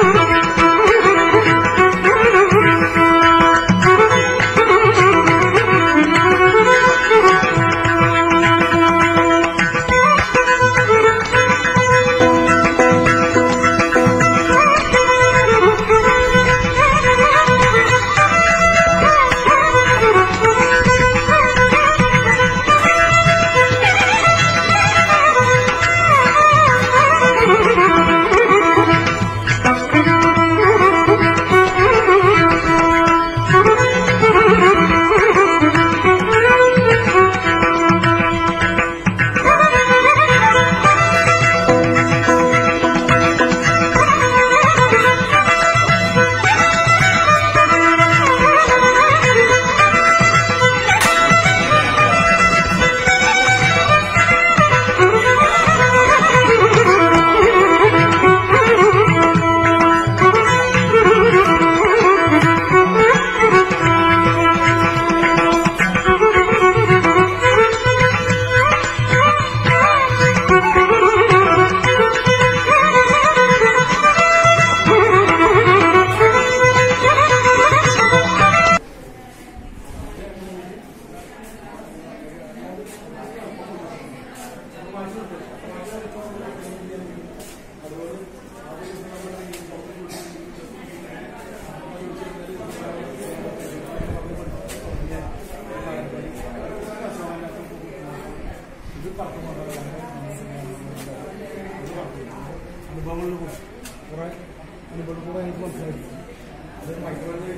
അനുഭവങ്ങളിൽ കൂടെ കുറെ അനുഭവത്തിൽ കൂടെ എനിക്ക് മനസ്സിലാക്കി അത് മൈക്രോവേവ്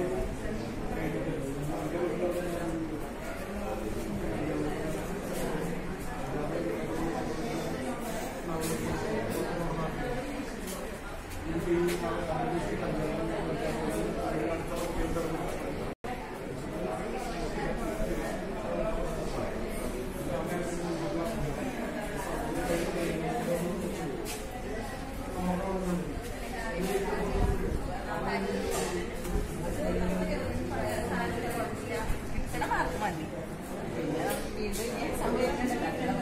കിട്ടണ മാർക്ക് മതി പിന്നെ വീണ്ടും ഇനി എക്സാം വരുന്നുണ്ടല്ലോ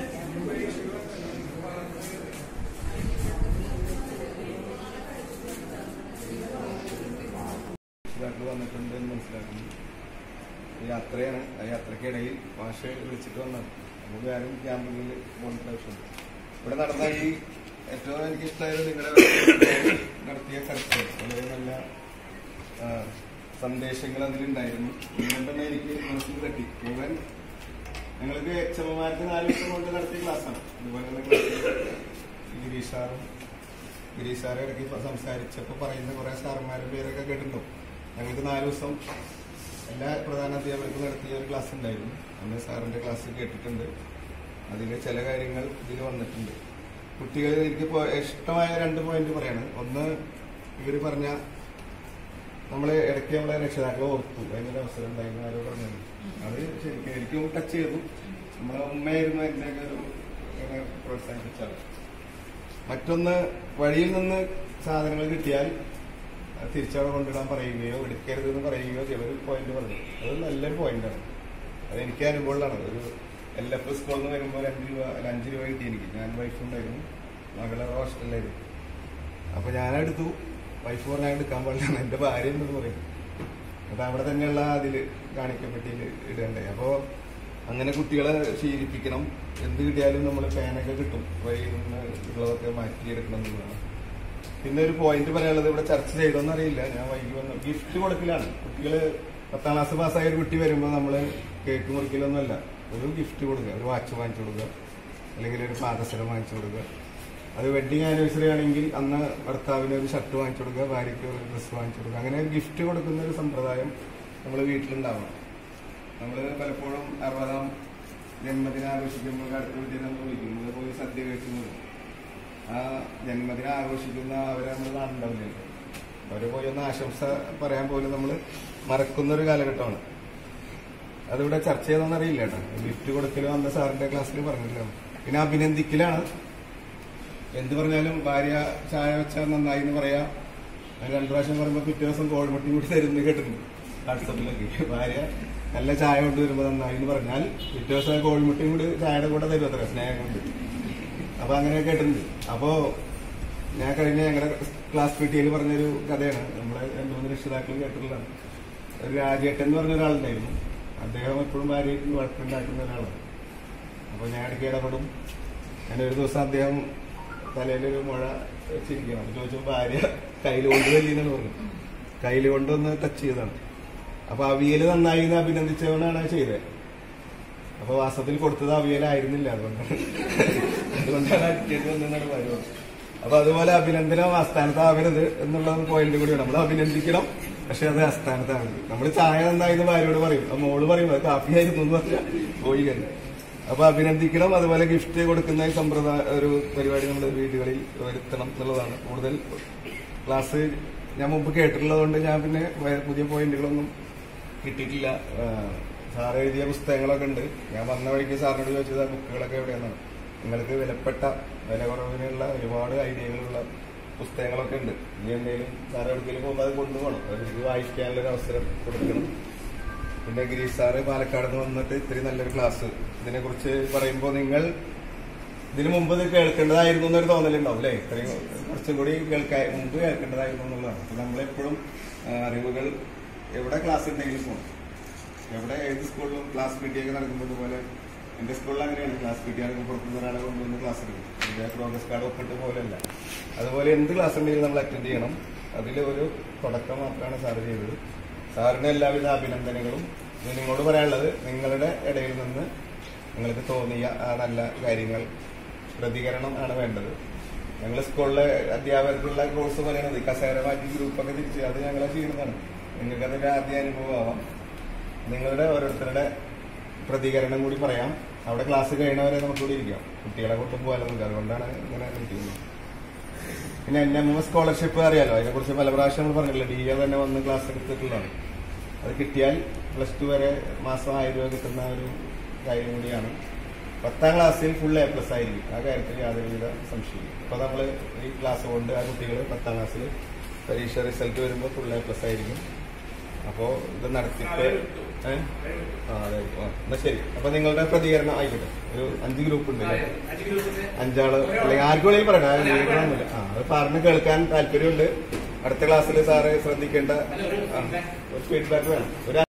രക്ഷിതാക്കൾ വന്നിട്ടുണ്ട് എന്ന് മനസ്സിലാക്കുന്നു ഈ യാത്രയാണ് ആ യാത്രക്കിടയിൽ ഭാഷ വിളിച്ചിട്ട് വന്നത് നമുക്ക് ആരും ക്യാമ്പുകളിൽ പോകേണ്ട ആവശ്യമുണ്ട് ഇവിടെ നടന്ന ഈ ഏറ്റവും എനിക്ക് ഇഷ്ടമായത് നിങ്ങളുടെ നടത്തിയ ചർച്ച വളരെ നല്ല ആ, സന്ദേശങ്ങൾ അതിലുണ്ടായിരുന്നു അതുകൊണ്ട് തന്നെ എനിക്ക് മനസ്സിൽ തട്ടി മുഴുവൻ ഞങ്ങൾക്ക് എക്സമ്മമാർക്ക് നാല് ദിവസം കൊണ്ട് നടത്തിയ ക്ലാസ്സാണ് അതുപോലെയുള്ള ക്ലാസ് ഗിരീഷ് സാറും ഗിരീഷ് സാറെ ഇടയ്ക്ക് ഇപ്പൊ സംസാരിച്ചപ്പോൾ പറയുന്ന കുറെ സാറന്മാരുടെ പേരൊക്കെ കേട്ടിട്ടുണ്ടോ ഞങ്ങൾക്ക് നാല് ദിവസം എല്ലാ പ്രധാന അധ്യാപകർക്കും നടത്തിയ ഒരു ക്ലാസ് ഉണ്ടായിരുന്നു അന്ന് സാറിന്റെ ക്ലാസ് കേട്ടിട്ടുണ്ട് അതിൽ ചില കാര്യങ്ങൾ ഇതിൽ വന്നിട്ടുണ്ട് കുട്ടികൾ എനിക്ക് ഇപ്പോ ഇഷ്ടമായ രണ്ട് പോയിന്റ് പറയാണ് ഒന്ന് ഇവര് പറഞ്ഞ നമ്മള് ഇടയ്ക്ക് നമ്മളെ രക്ഷിതാക്കളെ ഓർത്തു അതിനൊരു അവസരം ഉണ്ടായിരുന്നു ആരോ പറഞ്ഞത് അത് ശരിക്കും എനിക്കും ടച്ച് ചെയ്തു നമ്മളെ ഉമ്മയായിരുന്നു എന്നെയൊക്കെ ഒരു ഇങ്ങനെ പ്രോത്സാഹിപ്പിച്ചാൽ മറ്റൊന്ന് വഴിയിൽ നിന്ന് സാധനങ്ങൾ കിട്ടിയാൽ അത് തിരിച്ചവിടെ കൊണ്ടിടാൻ പറയുകയോ എടുക്കരുതെന്ന് പറയുകയോ ചിലർ പോയിന്റ് പറഞ്ഞു അത് നല്ലൊരു പോയിന്റാണ് അത് എനിക്ക് അനുഭവമുള്ളതാണ് ഒരു എൽ എഫ് സ്കൂളിൽ നിന്ന് വരുമ്പോൾ രണ്ട് രൂപ അല്ല അഞ്ച് രൂപ കിട്ടി എനിക്ക് ഞാൻ വൈഫ് ഉണ്ടായിരുന്നു മകളെ ഹോസ്റ്റലിലായിരുന്നു അപ്പൊ ഞാനെടുത്തു വൈഫ് പറഞ്ഞാൽ എടുക്കാൻ പാടില്ല എന്റെ ഭാര്യ എന്ന് പറയും അപ്പൊ അവിടെ തന്നെയുള്ള അതില് കാണിക്കപ്പെട്ടിയിൽ ഇടണ്ടേ അപ്പോ അങ്ങനെ കുട്ടികളെ ശീലിപ്പിക്കണം എന്ത് കിട്ടിയാലും നമ്മൾ പേനൊക്കെ കിട്ടും വഴിയിൽ നിന്ന് ഉള്ളതൊക്കെ മാറ്റിയെടുക്കണം എന്നുള്ളതാണ് പിന്നെ ഒരു പോയിന്റ് പറയാനുള്ളത് ഇവിടെ ചർച്ച ചെയ്തോന്ന് അറിയില്ല ഞാൻ വൈകി വന്നു ഗിഫ്റ്റ് കൊടുക്കലാണ് കുട്ടികള് പത്താം ക്ലാസ് പാസ്സായ ഒരു കുട്ടി വരുമ്പോൾ നമ്മള് കേക്ക് മുറിക്കലൊന്നുമല്ല ഒരു ഗിഫ്റ്റ് കൊടുക്കുക ഒരു വാച്ച് വാങ്ങിച്ചു കൊടുക്കുക അല്ലെങ്കിൽ ഒരു പാദസരം വാങ്ങിച്ചു കൊടുക്കുക അത് വെഡിങ് ആനിവേഴ്സറി ആണെങ്കിൽ അന്ന് ഭർത്താവിന് ഒരു ഷർട്ട് വാങ്ങിച്ചു കൊടുക്കുക ഭാര്യയ്ക്ക് ഒരു ഡ്രസ്സ് വാങ്ങിച്ചു കൊടുക്കുക അങ്ങനെ ഗിഫ്റ്റ് കൊടുക്കുന്ന ഒരു സമ്പ്രദായം നമ്മൾ വീട്ടിലുണ്ടാവണം നമ്മൾ പലപ്പോഴും അറുപതാം ജന്മദിനം ആഘോഷിക്കുമ്പോൾ അടുത്ത വീട്ടിൽ നമ്മൾ വിളിക്കും നമ്മൾ പോയി സദ്യ കഴിക്കുന്നത് ആ ജന്മദിനം ആഘോഷിക്കുന്ന അവരെ നമ്മൾ കാണുന്നുണ്ടാവില്ലല്ലോ അവരെ പോയി ഒന്ന് ആശംസ പറയാൻ പോലും നമ്മൾ മറക്കുന്ന ഒരു കാലഘട്ടമാണ് അതിവിടെ ചർച്ച ചെയ്തോന്ന് അറിയില്ല കേട്ടോ ഗിഫ്റ്റ് കൊടുക്കലും അന്ന് സാറിന്റെ ക്ലാസ്സിൽ പറഞ്ഞില്ല പിന്നെ അഭിനന്ദിക്കലാണ് എന്ത് പറഞ്ഞാലും ഭാര്യ ചായ വെച്ചാൽ നന്നായി എന്ന് പറയാ അത് രണ്ടു പ്രാവശ്യം പറയുമ്പോൾ പിറ്റേ ദിവസം കോഴിമുട്ടി കൂടി തരുന്നത് കേട്ടിട്ടുണ്ട് വാട്സപ്പിലൊക്കെ ഭാര്യ നല്ല ചായ കൊണ്ടുവരുമ്പോൾ നന്നായി എന്ന് പറഞ്ഞാൽ പിറ്റേ ദിവസം കോഴിമുട്ടിയും കൂടി ചായയുടെ കൂടെ തരും അത്ര സ്നേഹം കൊണ്ട് അപ്പൊ അങ്ങനെ കേട്ടിട്ടുണ്ട് അപ്പോ ഞാൻ കഴിഞ്ഞ ഞങ്ങളുടെ ക്ലാസ് പി ടി പറഞ്ഞൊരു കഥയാണ് നമ്മളെ രണ്ടു മൂന്ന് രക്ഷിതാക്കളും കേട്ടിട്ടുള്ളതാണ് ഒരു രാജേട്ടൻ എന്ന് പറഞ്ഞ ഒരാളുണ്ടായിരുന്നു അദ്ദേഹം എപ്പോഴും ഭാര്യയ്ക്ക് വഴക്കുണ്ടാക്കുന്ന ഒരാളാണ് അപ്പൊ ഞാൻ ഇടയ്ക്ക് ഇടപെടും ഞാൻ ഒരു ദിവസം അദ്ദേഹം തലയിലൊരു മുഴ വെച്ചിരിക്കുകയാണ് അപ്പൊ ചോദിച്ചപ്പോൾ ഭാര്യ കയ്യിൽ കൊണ്ട് തല്ലിയെന്നാണ് പറഞ്ഞു കയ്യിൽ കൊണ്ടൊന്ന് ടച്ച് ചെയ്തതാണ് അപ്പൊ അവിയല് നന്നായി എന്ന് അഭിനന്ദിച്ചവനാണ് അത് ചെയ്തത് അപ്പൊ വാസ്തവത്തിൽ കൊടുത്തത് അവിയലായിരുന്നില്ല അതുകൊണ്ടാണ് അതുകൊണ്ടാണ് അടിക്കേണ്ടി വന്നതെന്നാണ് പറയുന്നത് അപ്പൊ അതുപോലെ അഭിനന്ദനം ആസ്ഥാനത്താവരുത് എന്നുള്ളത് പോയിന്റ് കൂടിയാണ് നമ്മൾ അഭിനന്ദിക്കണം പക്ഷെ അത് ആസ്ഥാനത്താവരുത് നമ്മൾ ചായ നന്നായി ഭാര്യയോട് പറയും അപ്പൊ മോള് പറയും അത് കാപ്പി ആയിരുന്നു എന്ന് പറഞ്ഞാൽ പോയി കഴിഞ്ഞു അപ്പൊ അഭിനന്ദിക്കണം അതുപോലെ ഗിഫ്റ്റ് കൊടുക്കുന്ന ഈ സമ്പ്രദായ ഒരു പരിപാടി നമ്മുടെ വീടുകളിൽ വരുത്തണം എന്നുള്ളതാണ് കൂടുതൽ ക്ലാസ് ഞാൻ മുമ്പ് കേട്ടിട്ടുള്ളതുകൊണ്ട് ഞാൻ പിന്നെ വേറെ പുതിയ പോയിന്റുകളൊന്നും കിട്ടിയിട്ടില്ല ആ, സാർ എഴുതിയ പുസ്തകങ്ങളൊക്കെ ഉണ്ട് ഞാൻ വന്ന വഴിക്ക് സാറിനോട് ചോദിച്ചത് ആ ബുക്കുകളൊക്കെ എവിടെയാണെന്നാണ് നിങ്ങൾക്ക് വിലപ്പെട്ട വില കുറവിനുള്ള ഒരുപാട് ഐഡിയകളുള്ള പുസ്തകങ്ങളൊക്കെ ഉണ്ട് ഇനി എന്തെങ്കിലും സാർ എവിടെയെങ്കിലും പോകുമ്പോൾ അത് കൊണ്ടുപോകണം അവർക്ക് വായിക്കാനുള്ള ഒരു അവസരം കൊടുക്കണം പിന്നെ ഗിരീഷ് സാറ് പാലക്കാട് നിന്ന് വന്നിട്ട് ഇത്രയും നല്ലൊരു ക്ലാസ് ഇതിനെ കുറിച്ച് പറയുമ്പോൾ നിങ്ങൾ ഇതിനു മുമ്പ് ഇത് കേൾക്കേണ്ടതായിരുന്നു എന്നൊരു തോന്നലുണ്ടാവും അല്ലേ ഇത്രയും കുറച്ചും കൂടി കേൾക്കാൻ മുമ്പ് കേൾക്കേണ്ടതായിരുന്നു എന്നുള്ളതാണ് അപ്പൊ നമ്മളെപ്പോഴും ആ, അറിവുകൾ എവിടെ ക്ലാസ് ഉണ്ടെങ്കിലും പോകണം എവിടെ ഏത് സ്കൂളിലും ക്ലാസ് പി ടി ഒക്കെ നടക്കുമ്പോൾ ഇതുപോലെ എന്റെ സ്കൂളിൽ അങ്ങനെയാണ് ക്ലാസ് പി ടി ആണെങ്കിൽ പുറത്തുനിന്ന് ഒരാളെ കൊണ്ടുവന്ന് ക്ലാസ് എടുക്കും ഇതിന്റെ പ്രോഗ്രസ് കാർഡ് ഒപ്പിട്ട് പോലെയല്ല അതുപോലെ എന്ത് ക്ലാസ് ഉണ്ടെങ്കിലും നമ്മൾ അറ്റൻഡ് ചെയ്യണം അതിൽ ഒരു തുടക്കം മാത്രമാണ് സാറ് ചെയ്തത് സാറിന്റെ എല്ലാവിധ അഭിനന്ദനങ്ങളും ഇത് നിങ്ങളോട് പറയാനുള്ളത് നിങ്ങളുടെ ഇടയിൽ നിന്ന് നിങ്ങൾക്ക് തോന്നിയ ആ നല്ല കാര്യങ്ങൾ പ്രതികരണം ആണ് വേണ്ടത് ഞങ്ങൾ സ്കൂളിലെ അധ്യാപകർക്കുള്ള കോഴ്സ് പോലെയാണ് ഇത്. കസേര മാറ്റി ഗ്രൂപ്പൊക്കെ തിരിച്ച് അത് ഞങ്ങളെ ചെയ്യുന്നതാണ് നിങ്ങൾക്ക് അതിന്റെ ആദ്യ അനുഭവമാവാം നിങ്ങളുടെ ഓരോരുത്തരുടെ പ്രതികരണം കൂടി പറയാം അവിടെ ക്ലാസ് കഴിയണവരെ നമുക്ക് കൂടി ഇരിക്കാം കുട്ടികളെ കൊണ്ടും പോകാനൊന്നും അതുകൊണ്ടാണ് ഇങ്ങനെ ഇരിക്കുന്നത് പിന്നെ എൻ എം എം സ്കോളർഷിപ്പ് അറിയാലോ അതിനെക്കുറിച്ച് പല പ്രാവശ്യം നമ്മൾ പറഞ്ഞില്ല ഡി എ തന്നെ വന്ന് ക്ലാസ് എടുത്തിട്ടുള്ളതാണ് അത് കിട്ടിയാൽ പ്ലസ് ടു വരെ മാസം ആയിരം രൂപ കിട്ടുന്ന ഒരു കാര്യം കൂടിയാണ് പത്താം ക്ലാസ്സിൽ ഫുൾ എ പ്ലസ് ആയിരിക്കും ആ കാര്യത്തിൽ യാതൊരുവിധ സംശയമില്ല ഇപ്പൊ നമ്മൾ ഈ ക്ലാസ് കൊണ്ട് ആ കുട്ടികൾ പത്താം ക്ലാസ്സിൽ പരീക്ഷ റിസൾട്ട് വരുമ്പോൾ ഫുൾ എ പ്ലസ് ആയിരിക്കും അപ്പോ ഇത് നടത്തിപ്പ് ഏ? ആ അതെ ആ, എന്നാ ശരി അപ്പൊ നിങ്ങളുടെ പ്രതികരണം ആയിക്കോട്ടെ ഒരു അഞ്ച് ഗ്രൂപ്പ് ഉണ്ട് അല്ലേ? അഞ്ചാള് അല്ലെങ്കിൽ ആർക്കും വേണമെങ്കിൽ പറയണം ആ, നിയന്ത്രണമൊന്നുമില്ല. ആ അത് പറഞ്ഞ് കേൾക്കാൻ താല്പര്യമുണ്ട് അടുത്ത ക്ലാസ്സിൽ സാറ് ശ്രദ്ധിക്കേണ്ട ഫീഡ്ബാക്ക് വേണം ഒരു